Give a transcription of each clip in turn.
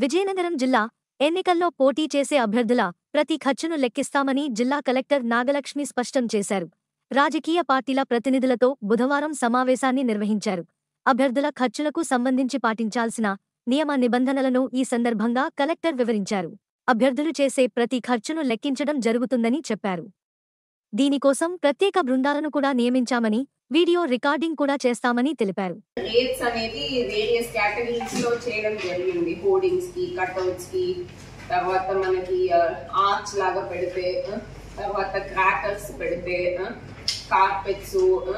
విజయనగరం జిల్లా ఎన్నికల్లో పోటీ చేసే అభ్యర్థుల ప్రతి ఖర్చును లెక్కిస్తామని జిల్లా కలెక్టర్ నాగలక్ష్మి స్పష్టం చేశారు రాజకీయ పార్టీల ప్రతినిధులతో బుధవారం సమావేశాన్ని నిర్వహించారు అభ్యర్థుల ఖర్చులకు సంబంధించి పాటించాల్సిన నియమ నిబంధనలను ఈ సందర్భంగా కలెక్టర్ వివరించారు అభ్యర్థులు చేసే ప్రతి ఖర్చును లెక్కించడం జరుగుతుందని చెప్పారు దీనికోసం ప్రత్యేక బృందాలను కూడా నియమించామని వీడియో రికార్డింగ్ కూడా చేస్తామని తెలిపారు రేట్స్ అనేది వేరియస్ కేటగిరీస్ లో చేయడం జరిగింది హోర్డింగ్స్ కి కట్అవుట్స్ కి తర్వాత మనకి ఆర్చ్ లాగా పెడితే ఆ, తర్వాత క్రాకర్స్ పెడితే కార్పెట్స్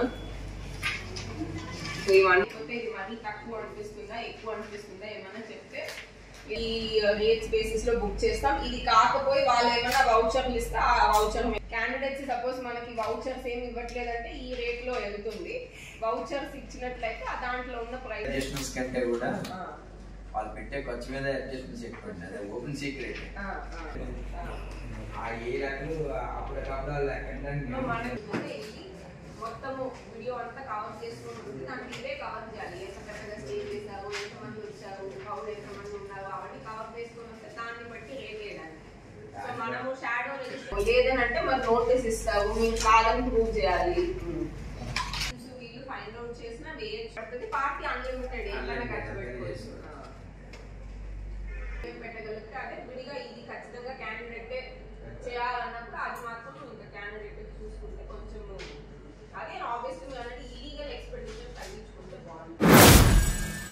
ఇవన్నీ పోతే ఇది మరీ తక్కువ అనిపిస్తుందా ఎక్కువ అనిపిస్తుందా ఏమన్నా చెప్తే ఈ రేట్స్ బేసిస్ లో బుక్ చేస్తాం ఇది కాకపోయి వాళ్ళు ఏమైనా వౌచర్లు ఇస్తే ఆ వౌచర్ క్యాండిడేట్స్ సపోజ్ మనకి వౌచర్స్ ఏమి ఇవ్వట్లేదంటే ఈ రేట్ లో వెళ్తుంది వౌచర్స్ ఇచ్చినట్లయితే ఆ దాంట్లో ఉన్న ప్రైస్ అడ్జస్ట్మెంట్స్ కంటే కూడా వాళ్ళు పెట్టే ఖర్చు మీద అడ్జస్ట్మెంట్స్ ఎక్కువ ఉంటాయి అదే ఓపెన్ సీక్రెట్ ఆ ఏ రకాలు అప్పటికప్పుడు లేకుండా మొత్తము వీడియో అంతా కవర్ చేసుకుని ఉంటుంది దాంట్లో ఇవే కవర్ చేయాలి ఎంత పెద్దగా స్టే చేశారు ఎంతమంది వచ్చారు కౌలు ఎంతమంది ఉన్నారు అవన్నీ కవర్ చేసుకుని వస్తే దాన్ని బట్టి రేట్ వేయడానికి సో మనము షాడో లేదనంటే మరి నోటీస్ ఇస్తారు మీరు కాదని ప్రూవ్ చేయాలి సో వీళ్ళు ఫైండ్ అవుట్ చేసినా వేయచ్చు పడుతుంది పార్టీ అన్లిమిటెడ్ ఏమైనా ఖర్చు పెట్టుకోవచ్చు ఏం పెట్టగలిగితే అదే విడిగా ఇది ఖచ్చితంగా క్యాండిడేట్ చేయాలన్నప్పుడు అది మాత్రం ఇంకా క్యాండిడేట్ చూసుకుంటే కొంచెం అదే ఆబ్వియస్లీ అనేది